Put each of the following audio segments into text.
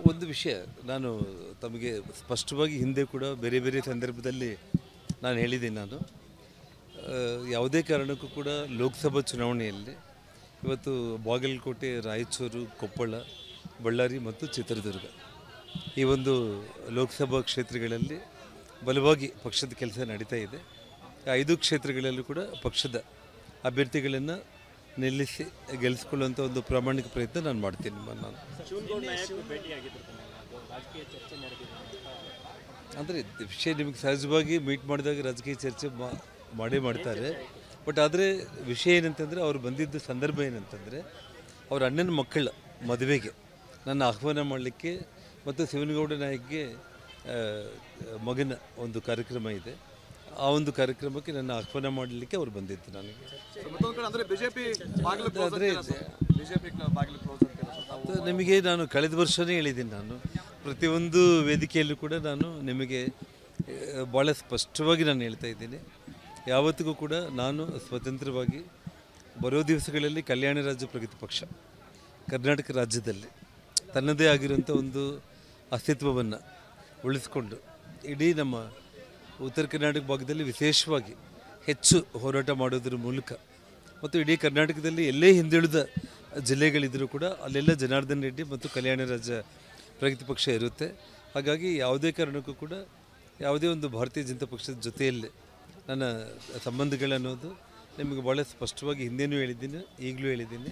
ಒಂದು ವಿಷಯ ನಾನು ತಮಗೆ ಸ್ಪಷ್ಟವಾಗಿ ಹಿಂದೆ ಕೂಡ ಬೇರೆ ಬೇರೆ ಸಂದರ್ಭದಲ್ಲಿ ನಾನು ಹೇಳಿದ್ದೀನಿ ನಾನು ಆ, ಯಾವುದೇ ಕಾರಣಕ್ಕೂ ಕೂಡ ಲೋಕಸಭಾ ಚುನಾವಣೆಯಲ್ಲಿ ಇವತ್ತು ಬಾಗಲಕೋಟೆ ರಾಯಚೂರು ಕೊಪ್ಪಳ ಬಳ್ಳಾರಿ ಮತ್ತು ಚಿತ್ರದುರ್ಗ ಈ ಒಂದು ಲೋಕಸಭಾ ಕ್ಷೇತ್ರಗಳಲ್ಲಿ ಬಲವಾಗಿ ಪಕ್ಷದ ಕೆಲಸ ನಡೀತಾ ಇದೆ ಆ ಐದು ಕ್ಷೇತ್ರಗಳಲ್ಲೂ ಕೂಡ ಪಕ್ಷದ ಅಭ್ಯರ್ಥಿಗಳನ್ನು ನಿಲ್ಲಿಸಿ ಗೆಲ್ಲಿಸ್ಕೊಳ್ಳುವಂಥ ಒಂದು ಪ್ರಾಮಾಣಿಕ ಪ್ರಯತ್ನ ನಾನು ಮಾಡ್ತೀನಿ ಮ- ನಾನು ಶಿವನಗೌಡ ನಾಯಕ್ ಭೇಟಿಯಾಗಿದ್ರು ತಮಗೆ ಅದು ರಾಜಕೀಯ ಚರ್ಚೆ ನಡೆದಿದೆ ಅಂತ ಅಂದರೆ ವಿಷಯ ನಿಮಗೆ ಸಹಜವಾಗಿ ಮೀಟ್ ಮಾಡಿದಾಗ ರಾಜಕೀಯ ಚರ್ಚೆ ಮಾ- ಮಾಡೇ ಮಾಡ್ತಾರೆ ಬಟ್ ಆದರೆ ವಿಷಯ ಏನಂತಂದರೆ ಅವ್ರು ಬಂದಿದ್ದ ಸಂದರ್ಭ ಏನಂತಂದರೆ ಅವ್ರ ಅಣ್ಣನ ಮಕ್ಕಳ ಮದುವೆಗೆ ನನ್ನ ಆಹ್ವಾನ ಮಾಡಲಿಕ್ಕೆ ಮತ್ತು ಶಿವನಗೌಡ ನಾಯಕ್ಗೆ ಆ, ಮಗನ ಒಂದು ಕಾರ್ಯಕ್ರಮ ಇದೆ ಆ ಒಂದು ಕಾರ್ಯಕ್ರಮಕ್ಕೆ ನನ್ನ ಆಹ್ವಾನ ಮಾಡಲಿಕ್ಕೆ ಅವ್ರು ಬಂದಿದ್ದು ನನಗೆ ಸೊ ಮತ್ತೊಂದು ಕಡೆ ಅಂದ್ರೆ ಬಿಜೆಪಿ ಬಾಗಿಲು ಕ್ಲೋಸ್ ಆದರೆ ಬಿಜೆಪಿ ಬಾಗಿಲು ಕ್ಲೋಸ್ ಅಂತ ಹೇಳಿ ಸರ್. ತಾವು ಅದು ನಿಮಗೆ ನಾನು ಕಳೆದ ವರ್ಷವೇ ಹೇಳಿದ್ದೀನಿ ನಾನು ಪ್ರತಿಯೊಂದು ವೇದಿಕೆಯಲ್ಲೂ ಕೂಡ ನಾನು ನಿಮಗೆ ಆ, ಭಾಳ ಸ್ಪಷ್ಟವಾಗಿ ನಾನು ಹೇಳ್ತಾ ಇದ್ದೀನಿ ಯಾವತ್ತಿಗೂ ಕೂಡ ನಾನು ಸ್ವತಂತ್ರವಾಗಿ ಬರೋ ದಿವಸಗಳಲ್ಲಿ ಕಲ್ಯಾಣ ರಾಜ್ಯ ಪ್ರಗತಿ ಪಕ್ಷ ಕರ್ನಾಟಕ ರಾಜ್ಯದಲ್ಲಿ ತನ್ನದೇ ಆಗಿರುವಂಥ ಒಂದು ಅಸ್ತಿತ್ವವನ್ನು ಉಳಿಸ್ಕೊಂಡು ಇಡೀ ನಮ್ಮ ಉತ್ತರ ಕರ್ನಾಟಕ ಭಾಗದಲ್ಲಿ ವಿಶೇಷವಾಗಿ ಹೆಚ್ಚು ಹೋರಾಟ ಮಾಡೋದ್ರ ಮೂಲಕ ಮತ್ತು ಇಡೀ ಕರ್ನಾಟಕದಲ್ಲಿ ಎಲ್ಲೇ ಹಿಂದುಳಿದ ಜಿಲ್ಲೆಗಳಿದ್ದರೂ ಕೂಡ ಅಲ್ಲೆಲ್ಲ ಜನಾರ್ದನ್ ರೆಡ್ಡಿ ಮತ್ತು ಕಲ್ಯಾಣ ರಾಜ್ಯ ಪ್ರಗತಿ ಪಕ್ಷ ಇರುತ್ತೆ ಹಾಗಾಗಿ ಯಾವುದೇ ಕಾರಣಕ್ಕೂ ಕೂಡ ಯಾವುದೇ ಒಂದು ಭಾರತೀಯ ಜನತಾ ಪಕ್ಷದ ಜೊತೆಯಲ್ಲಿ ನನ್ನ ಸಂಬಂಧಗಳನ್ನೋದು ನಿಮಗೆ ಭಾಳ ಸ್ಪಷ್ಟವಾಗಿ ಹಿಂದೆನೂ ಹೇಳಿದ್ದೀನಿ ಈಗಲೂ ಹೇಳಿದ್ದೀನಿ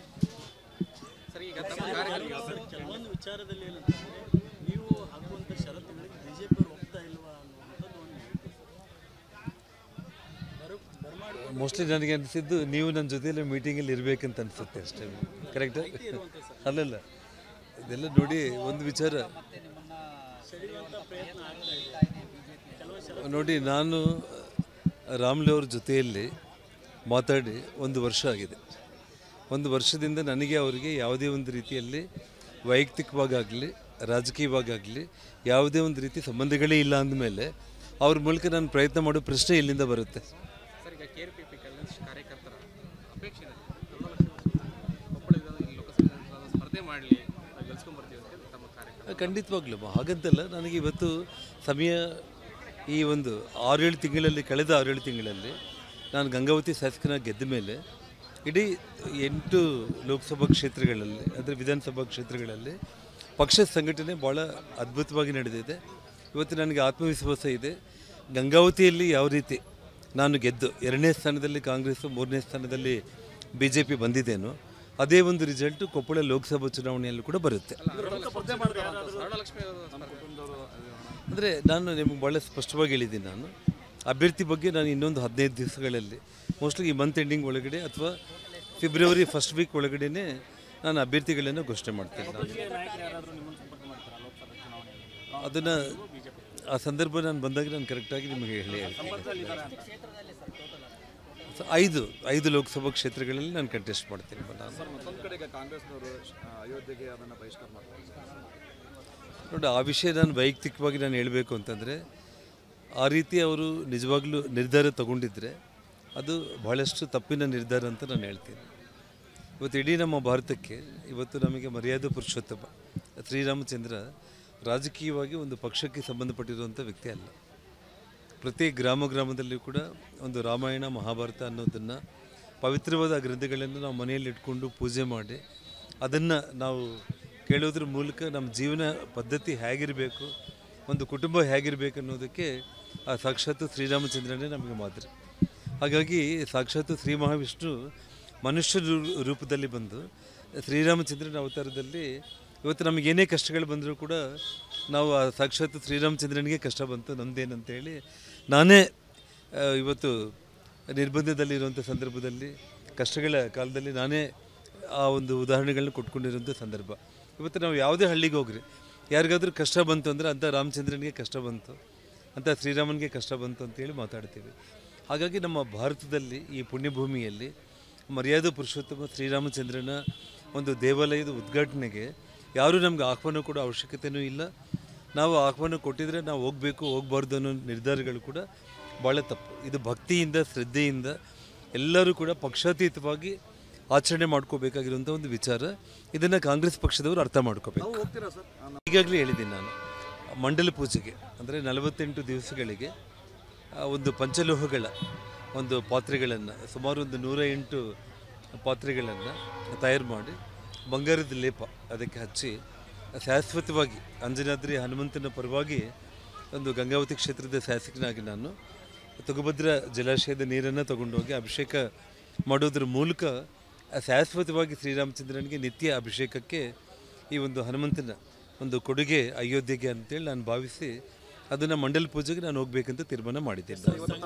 ಕೆಲವೊಂದು ವಿಚಾರದಲ್ಲಿ ಏನಂತಂದ್ರೆ ನೀವು ಹಾಕುವಂಥ ಷರತ್ತುಗಳಿಗೆ ಬಿಜೆಪಿ ಅವರು ಒಪ್ತಾ ಇಲ್ವಾ ಅನ್ನುವಂಥದ್ದು ಒಂದು ಹೇಳಿಕೆ. ಬರು ಬರ್ಮಾಡಿ ಮೋಸ್ಟ್ಲಿ ನನಗೆ ಅನಿಸಿದ್ದು ನೀವು ನನ್ನ ಜೊತೆಯಲ್ಲಿ ಮೀಟಿಂಗಲ್ಲಿ ಇರಬೇಕಂತ ಅನಿಸುತ್ತೆ ಅಷ್ಟೇ ಕರೆಕ್ಟ್ ಅಲ್ಲಲ್ಲ ಇದೆಲ್ಲ ನೋಡಿ ಒಂದು ವಿಚಾರ ಸೆಳೆಯುವಂಥ ಪ್ರಯತ್ನ ಆಗ್ತಾ ಇದೆ ಕೆಲವು ಷರತ್ತು ನೋಡಿ ನಾನು ರಾಮ್ಲೆ ಅವ್ರ ಜೊತೆಯಲ್ಲಿ ಮಾತಾಡಿ ಒಂದು ವರ್ಷ ಆಗಿದೆ ಒಂದು ವರ್ಷದಿಂದ ನನಗೆ ಅವರಿಗೆ ಯಾವುದೇ ಒಂದು ರೀತಿಯಲ್ಲಿ ವೈಯಕ್ತಿಕವಾಗಲಿ ರಾಜಕೀಯವಾಗಲಿ ಯಾವುದೇ ಒಂದು ರೀತಿ ಸಂಬಂಧಗಳೇ ಇಲ್ಲ ಅಂದಮೇಲೆ ಅವ್ರ ಮೂಲಕ ನಾನು ಪ್ರಯತ್ನ ಮಾಡೋ ಪ್ರಶ್ನೆ ಎಲ್ಲಿಂದ ಬರುತ್ತೆ ಸರ್ ಈಗ ಕೆ ಆರ್ ಪಿ ಪಿ ಕಲ್ಯಾಣ ಕಾರ್ಯಕರ್ತರ ಅಪೇಕ್ಷೆ ಇದೆ ಕೊಪ್ಪಳದ ಇಲ್ಲಿ ಲೋಕಸಭೆ ಸ್ಪರ್ಧೆ ಮಾಡಲಿ ಗೆಲ್ಸ್ಕೊಂಡ್ಬರ್ತೀವಿ ಅಂತ ತಮ್ಮ ಕಾರ್ಯಕ್ರಮ ಖಂಡಿತವಾಗ್ಲೂ ಹಾಗಂತಲ್ಲ ನನಗೆ ಇವತ್ತು ಸಮಯ ಈ ಒಂದು ಆರೇಳು ತಿಂಗಳಲ್ಲಿ ಕಳೆದ ಆರೇಳು ತಿಂಗಳಲ್ಲಿ ನಾನು ಗಂಗಾವತಿ ಶಾಸಕನಾಗಿ ಗೆದ್ದ ಮೇಲೆ ಇಡೀ ಎಂಟು ಲೋಕಸಭಾ ಕ್ಷೇತ್ರಗಳಲ್ಲಿ ಅಂದರೆ ವಿಧಾನಸಭಾ ಕ್ಷೇತ್ರಗಳಲ್ಲಿ ಪಕ್ಷದ ಸಂಘಟನೆ ಭಾಳ ಅದ್ಭುತವಾಗಿ ನಡೆದಿದೆ ಇವತ್ತು ನನಗೆ ಆತ್ಮವಿಶ್ವಾಸ ಇದೆ ಗಂಗಾವತಿಯಲ್ಲಿ ಯಾವ ರೀತಿ ನಾನು ಗೆದ್ದು ಎರಡನೇ ಸ್ಥಾನದಲ್ಲಿ ಕಾಂಗ್ರೆಸ್ ಮೂರನೇ ಸ್ಥಾನದಲ್ಲಿ ಬಿ ಜೆ ಪಿ ಬಂದಿದ್ದೇನೋ ಅದೇ ಒಂದು ರಿಸಲ್ಟು ಕೊಪ್ಪಳ ಲೋಕಸಭಾ ಚುನಾವಣೆಯಲ್ಲೂ ಕೂಡ ಬರುತ್ತೆ ಸ್ವರ್ಣಲಕ್ಷ್ಮಿ ನಮ್ಮ ಕುಟುಂಬದವರು ಅಂದರೆ ನಾನು ನಿಮಗೆ ಭಾಳ ಸ್ಪಷ್ಟವಾಗಿ ಹೇಳಿದ್ದೀನಿ ನಾನು ಅಭ್ಯರ್ಥಿ ಬಗ್ಗೆ ನಾನು ಇನ್ನೊಂದು ಹದಿನೈದು ದಿವಸಗಳಲ್ಲಿ ಮೋಸ್ಟ್ಲಿ ಈ ಮಂತ್ ಎಂಡಿಂಗ್ ಒಳಗಡೆ ಅಥವಾ ಫೆಬ್ರವರಿ ಫಸ್ಟ್ ವೀಕ್ ಒಳಗಡೆನೆ ನಾನು ಅಭ್ಯರ್ಥಿಗಳನ್ನು ಘೋಷಣೆ ಮಾಡ್ತೀನಿ ನಾನು ನಾಯಕರು ಯಾರಾದರೂ ನಿಮ್ಮನ್ನು ಸಂಪರ್ಕ ಮಾಡ್ತಾರಾ ಲೋಕಸಭಾ ಚುನಾವಣೆಯಲ್ಲಿ ಅದನ್ನು ಆ ಸಂದರ್ಭ ನಾನು ಬಂದಾಗ ನಾನು ಕರೆಕ್ಟಾಗಿ ನಿಮಗೆ ಹೇಳಿ ಹೇಳ್ತೀನಿ ಸೊ ಐದು ಐದು ಲೋಕಸಭಾ ಕ್ಷೇತ್ರಗಳಲ್ಲಿ ನಾನು ಕಂಟೆಸ್ಟ್ ಮಾಡ್ತೀನಿ ನಾನು ಸರ್ ಮತ್ತೊಂದು ಕಡೆ ಈಗ ಕಾಂಗ್ರೆಸ್ನವರು ಆ, ಅಯೋಧ್ಯೆಗೆ ಅದನ್ನು ಬಹಿಷ್ಕಾರ ಮಾಡ್ತಾರೆ ಸರ್. ನೋಡಿ ಆ ವಿಷಯ ನಾನು ವೈಯಕ್ತಿಕವಾಗಿ ನಾನು ಹೇಳಬೇಕು ಅಂತಂದರೆ ಆ ರೀತಿ ಅವರು ನಿಜವಾಗ್ಲೂ ನಿರ್ಧಾರ ತಗೊಂಡಿದ್ದರೆ ಅದು ಬಹಳಷ್ಟು ತಪ್ಪಿನ ನಿರ್ಧಾರ ಅಂತ ನಾನು ಹೇಳ್ತೀನಿ ಇವತ್ತು ಇಡೀ ನಮ್ಮ ಭಾರತಕ್ಕೆ ಇವತ್ತು ನಮಗೆ ಮರ್ಯಾದೆ ಪುರುಷೋತ್ತಮ ಶ್ರೀರಾಮಚಂದ್ರ ರಾಜಕೀಯವಾಗಿ ಒಂದು ಪಕ್ಷಕ್ಕೆ ಸಂಬಂಧಪಟ್ಟಿರುವಂಥ ವ್ಯಕ್ತಿ ಅಲ್ಲ ಪ್ರತಿ ಗ್ರಾಮ ಗ್ರಾಮದಲ್ಲಿಯೂ ಕೂಡ ಒಂದು ರಾಮಾಯಣ ಮಹಾಭಾರತ ಅನ್ನೋದನ್ನು ಪವಿತ್ರವಾದ ಗ್ರಂಥಗಳನ್ನು ನಾವು ಮನೆಯಲ್ಲಿ ಇಟ್ಕೊಂಡು ಪೂಜೆ ಮಾಡಿ ಅದನ್ನು ನಾವು ಕೇಳೋದ್ರ ಮೂಲಕ ನಮ್ಮ ಜೀವನ ಪದ್ಧತಿ ಹೇಗಿರಬೇಕು ಒಂದು ಕುಟುಂಬ ಹೇಗಿರಬೇಕು ಅನ್ನೋದಕ್ಕೆ ಆ ಸಾಕ್ಷಾತ್ ಶ್ರೀರಾಮಚಂದ್ರನೇ ನಮಗೆ ಮಾದರಿ ಹಾಗಾಗಿ ಸಾಕ್ಷಾತ್ ಶ್ರೀ ಮಹಾವಿಷ್ಣು ಮನುಷ್ಯ ರೂ- ರೂಪದಲ್ಲಿ ಬಂದು ಶ್ರೀರಾಮಚಂದ್ರನ ಅವತಾರದಲ್ಲಿ ಇವತ್ತು ನಮಗೆ ಏನೇ ಕಷ್ಟಗಳು ಬಂದರೂ ಕೂಡ ನಾವು ಆ ಸಾಕ್ಷಾತ್ ಶ್ರೀರಾಮಚಂದ್ರನಿಗೆ ಕಷ್ಟ ಬಂತು ನಮ್ಮದೇನಂತೇಳಿ ನಾನೇ ಆ, ಇವತ್ತು ನಿರ್ಬಂಧದಲ್ಲಿರುವಂಥ ಸಂದರ್ಭದಲ್ಲಿ ಕಷ್ಟಗಳ ಕಾಲದಲ್ಲಿ ನಾನೇ ಆ ಒಂದು ಉದಾಹರಣೆಗಳನ್ನ ಕೊಟ್ಕೊಂಡಿರುವಂಥ ಸಂದರ್ಭ ಇವತ್ತು ನಾವು ಯಾವುದೇ ಹಳ್ಳಿಗೆ ಹೋಗ್ರಿ ಯಾರಿಗಾದ್ರೂ ಕಷ್ಟ ಬಂತು ಅಂದರೆ ಅಂಥ ರಾಮಚಂದ್ರನಿಗೆ ಕಷ್ಟ ಬಂತು ಅಂತ ಶ್ರೀರಾಮನಿಗೆ ಕಷ್ಟ ಬಂತು ಅಂತೇಳಿ ಮಾತಾಡ್ತೀವಿ ಹಾಗಾಗಿ ನಮ್ಮ ಭಾರತದಲ್ಲಿ ಈ ಪುಣ್ಯಭೂಮಿಯಲ್ಲಿ ಮರ್ಯಾದಾ ಪುರುಷೋತ್ತಮ ಶ್ರೀರಾಮಚಂದ್ರನ ಒಂದು ದೇವಾಲಯದ ಉದ್ಘಾಟನೆಗೆ ಯಾರೂ ನಮ್ಗೆ ಆಹ್ವಾನ ಕೊಡೋ ಅವಶ್ಯಕತೆಯೂ ಇಲ್ಲ ನಾವು ಆಹ್ವಾನ ಕೊಟ್ಟಿದ್ರೆ ನಾವು ಹೋಗಬೇಕು ಹೋಗಬಾರ್ದು ಅನ್ನೋ ನಿರ್ಧಾರಗಳು ಕೂಡ ಭಾಳ ತಪ್ಪು ಇದು ಭಕ್ತಿಯಿಂದ ಶ್ರದ್ಧೆಯಿಂದ ಎಲ್ಲರೂ ಕೂಡ ಪಕ್ಷಾತೀತವಾಗಿ ಆಚರಣೆ ಮಾಡ್ಕೋಬೇಕಾಗಿರುವಂಥ ಒಂದು ವಿಚಾರ ಇದನ್ನು ಕಾಂಗ್ರೆಸ್ ಪಕ್ಷದವರು ಅರ್ಥ ಮಾಡ್ಕೋಬೇಕು ನಾವು ಹೋಗ್ತೀರಾ ಸರ್ ಆ, ನಾವು- ಈಗಾಗಲೇ ಹೇಳಿದ್ದೀನಿ ನಾನು ಮಂಡಲ ಪೂಜೆಗೆ ಅಂದರೆ ನಲವತ್ತೆಂಟು ದಿವಸಗಳಿಗೆ ಆ, ಒಂದು ಪಂಚಲೋಹಗಳ ಒಂದು ಪಾತ್ರೆಗಳನ್ನು ಸುಮಾರು ಒಂದು ನೂರ ಎಂಟು ಪಾತ್ರೆಗಳನ್ನು ತಯಾರು ಮಾಡಿ ಬಂಗಾರದ ಲೇಪ ಅದಕ್ಕೆ ಹಚ್ಚಿ ಶಾಶ್ವತವಾಗಿ ಅಂಜನಾದ್ರಿ ಹನುಮಂತನ ಪರವಾಗಿ ಒಂದು ಗಂಗಾವತಿ ಕ್ಷೇತ್ರದ ಶಾಸಕನಾಗಿ ನಾನು ತುಂಗಭದ್ರಾ ಜಲಾಶಯದ ನೀರನ್ನು ತಗೊಂಡೋಗಿ ಅಭಿಷೇಕ ಮಾಡೋದ್ರ ಮೂಲಕ ಶಾಶ್ವತವಾಗಿ ಶ್ರೀರಾಮಚಂದ್ರನಿಗೆ ನಿತ್ಯ ಅಭಿಷೇಕಕ್ಕೆ ಈ ಒಂದು ಹನುಮಂತನ ಒಂದು ಕೊಡುಗೆ ಅಯೋಧ್ಯೆಗೆ ಅಂತೇಳಿ ನಾನು ಭಾವಿಸಿ ಅದನ್ನು ಮಂಡಲ ಪೂಜೆಗೆ ನಾನು ಹೋಗ್ಬೇಕಂತ ತೀರ್ಮಾನ ಮಾಡಿದ್ದೇನೆ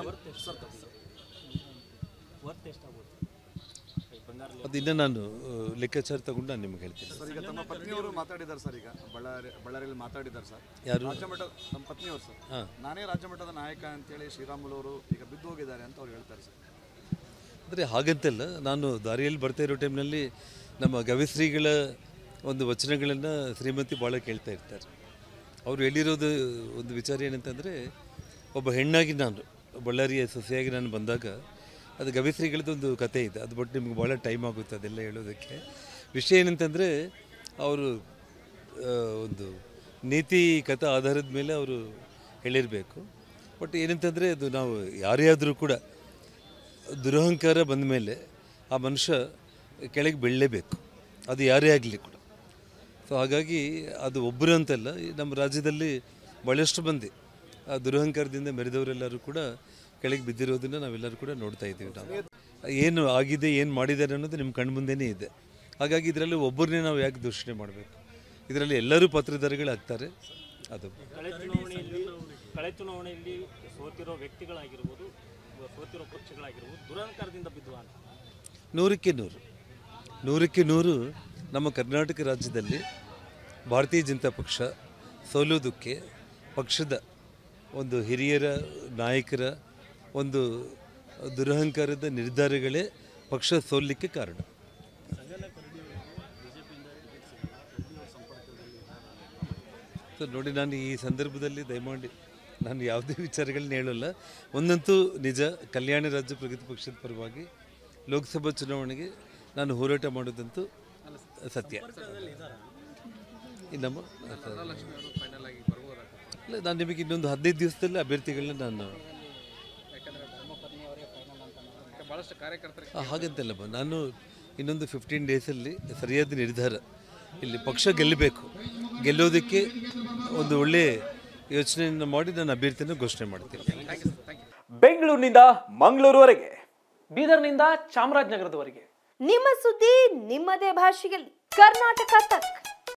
ವರ್ತ್ ಎಷ್ಟಾಗ್ಬೋದು ಈ ಬಂಗಾರ ಅದು ಇನ್ನೂ ನಾನು ಆ, ಲೆಕ್ಕಾಚಾರ ತಗೊಂಡು ನಾನು ನಿಮ್ಗೆ ಹೇಳ್ತೀನಿ ಸರ್ ಈಗ ತಮ್ಮ ಪತ್ನಿಯವರು ಮಾತಾಡಿದ್ದಾರೆ ಸರ್ ಈಗ ಬಳ್ಳಾರಿ ಬಳ್ಳಾರಿಯಲ್ಲಿ ಮಾತಾಡಿದ್ದಾರೆ ಸರ್ ಯಾರು ರಾಜ್ಯ ಮಟ್ಟ ನಮ್ಮ ಪತ್ನಿಯವರು ಸರ್ ಹಾಂ ನಾನೇ ರಾಜ್ಯ ಮಟ್ಟದ ನಾಯಕ ಅಂತೇಳಿ ಶ್ರೀರಾಮುಲು ಅವರು ಈಗ ಬಿದ್ದು ಹೋಗಿದ್ದಾರೆ ಅಂತ ಅವ್ರು ಹೇಳ್ತಾರೆ ಸರ್ ಅಂದರೆ ಹಾಗಂತಲ್ಲ ನಾನು ದಾರಿಯಲ್ಲಿ ಬರ್ತಾ ಇರೋ ಟೈಮ್ನಲ್ಲಿ ನಮ್ಮ ಗವಿಶ್ರೀಗಳ ಒಂದು ವಚನಗಳನ್ನು ಶ್ರೀಮತಿ ಭಾಳ ಕೇಳ್ತಾ ಇರ್ತಾರೆ ಅವರು ಹೇಳಿರೋದು ಒಂದು ವಿಚಾರ ಏನಂತಂದರೆ ಒಬ್ಬ ಹೆಣ್ಣಾಗಿ ನಾನು ಬಳ್ಳಾರಿಯ ಸೊಸೆಯಾಗಿ ನಾನು ಬಂದಾಗ ಅದು ಗವಿಶ್ರೀಗಳದ್ದೊಂದು ಕತೆ ಇದೆ ಅದು ಬಟ್ ನಿಮ್ಗೆ ಭಾಳ ಟೈಮ್ ಆಗುತ್ತೆ ಅದೆಲ್ಲ ಹೇಳೋದಕ್ಕೆ ವಿಷಯ ಏನಂತಂದರೆ ಅವರು ಆ, ಒಂದು ನೀತಿ ಕಥಾ ಆಧಾರದ ಮೇಲೆ ಅವರು ಹೇಳಿರಬೇಕು ಬಟ್ ಏನಂತಂದರೆ ಅದು ನಾವು ಯಾರೇ ಆದರೂ ಕೂಡ ದುರಹಂಕಾರ ಬಂದ ಮೇಲೆ ಆ ಮನುಷ್ಯ ಕೆಳಗೆ ಬೀಳಲೇಬೇಕು ಅದು ಯಾರೇ ಆಗಲಿ ಕೂಡ ಸೊ ಹಾಗಾಗಿ ಅದು ಒಬ್ಬರು ಅಂತಲ್ಲ ಈ ನಮ್ಮ ರಾಜ್ಯದಲ್ಲಿ ಭಾಳಷ್ಟು ಮಂದಿ ಆ ದುರಹಂಕಾರದಿಂದ ಮೆರೆದವರೆಲ್ಲರೂ ಕೂಡ ಕೆಳಗೆ ಬಿದ್ದಿರೋದನ್ನ ನಾವೆಲ್ಲರೂ ಕೂಡ ನೋಡ್ತಾ ಇದ್ದೀವಿ ನಾವು ಏನು ಆಗಿದೆ ಏನು ಮಾಡಿದ್ದಾರೆ ಅನ್ನೋದು ನಿಮ್ಮ ಕಣ್ಮುಂದೆನೇ ಇದೆ ಹಾಗಾಗಿ ಇದರಲ್ಲಿ ಒಬ್ಬರನ್ನೇ ನಾವು ಯಾಕೆ ದೂಷಣೆ ಮಾಡಬೇಕು ಇದರಲ್ಲಿ ಎಲ್ಲರೂ ಪಾತ್ರಧಾರಿಗಳಾಗ್ತಾರೆ ಅದು ಕಳೆ ಚುನಾವಣೆಯಲ್ಲಿ ಕಳೆ ಚುನಾವಣೆಯಲ್ಲಿ ಸೋತಿರೋ ವ್ಯಕ್ತಿಗಳಾಗಿರ್ಬೋದು ಸೋತಿರೋ ಪಕ್ಷಗಳಾಗಿರ್ಬೋದು ದುರಹಂಕಾರದಿಂದ ಬಿದ್ದುವ ಅಂತ ನೂರಕ್ಕೆ ನೂರು ನೂರಕ್ಕೆ ನೂರು ನಮ್ಮ ಕರ್ನಾಟಕ ರಾಜ್ಯದಲ್ಲಿ ಭಾರತೀಯ ಜನತಾ ಪಕ್ಷ ಸೋಲೋದಕ್ಕೆ ಪಕ್ಷದ ಒಂದು ಹಿರಿಯರ ನಾಯಕರ ಒಂದು ದುರಹಂಕಾರದ ನಿರ್ಧಾರಗಳೇ ಪಕ್ಷ ಸೋಲಿಕ್ಕೆ ಕಾರಣ ಸೊ ನೋಡಿ ನಾನು ಈ ಸಂದರ್ಭದಲ್ಲಿ ದಯಮಾಡಿ ನಾನು ಯಾವುದೇ ವಿಚಾರಗಳನ್ನ ಹೇಳಲ್ಲ ಒಂದಂತೂ ನಿಜ ಕಲ್ಯಾಣ ರಾಜ್ಯ ಪ್ರಗತಿ ಪಕ್ಷದ ಪರವಾಗಿ ಲೋಕಸಭಾ ಚುನಾವಣೆಗೆ ನಾನು ಹೋರಾಟ ಮಾಡೋದಂತೂ ಸತ್ಯ ಇನ್ನಮ್ಮ ಲಕ್ಷ್ಮಿ ಅವರು ಫೈನಲ್ ಆಗಿ ಬರ್ಬೋದಾಗ್ತದೆ ಇಲ್ಲ ನಾನು ನಿಮಗೆ ಇನ್ನೊಂದು ಹದಿನೈದು ದಿವಸದಲ್ಲಿ ಅಭ್ಯರ್ಥಿಗಳನ್ನ ನಾನು ಯಾಕಂದರೆ ಧರ್ಮಪತ್ನಿ ಅವರೇ ಫೈನಲ್ ಅಂತ ಭಾಳಷ್ಟು ಕಾರ್ಯಕರ್ತರಿಗೆ ಆ, ಹಾಗಂತಲ್ಲಮ್ಮ ನಾನು ಇನ್ನೊಂದು ಫಿಫ್ಟೀನ್ ಡೇಸಲ್ಲಿ ಸರಿಯಾದ ನಿರ್ಧಾರ ಇಲ್ಲಿ ಪಕ್ಷ ಗೆಲ್ಲಬೇಕು ಗೆಲ್ಲೋದಕ್ಕೆ ಒಂದು ಒಳ್ಳೆ ಯೋಚನೆಯನ್ನು ಮಾಡಿ ನಾನು ಅಭ್ಯರ್ಥಿನ ಘೋಷಣೆ ಮಾಡ್ತೀನಿ thank you sir thank you ಬೆಂಗಳೂರಿನಿಂದ ಮಂಗಳೂರುವರೆಗೆ ಬೀದರ್ನಿಂದ ಚಾಮರಾಜನಗರದವರೆಗೆ ನಿಮ್ಮ ಸುದ್ದಿ ನಿಮ್ಮದೇ ಭಾಷೆಯಲ್ಲಿ ಕರ್ನಾಟಕ ತಕ್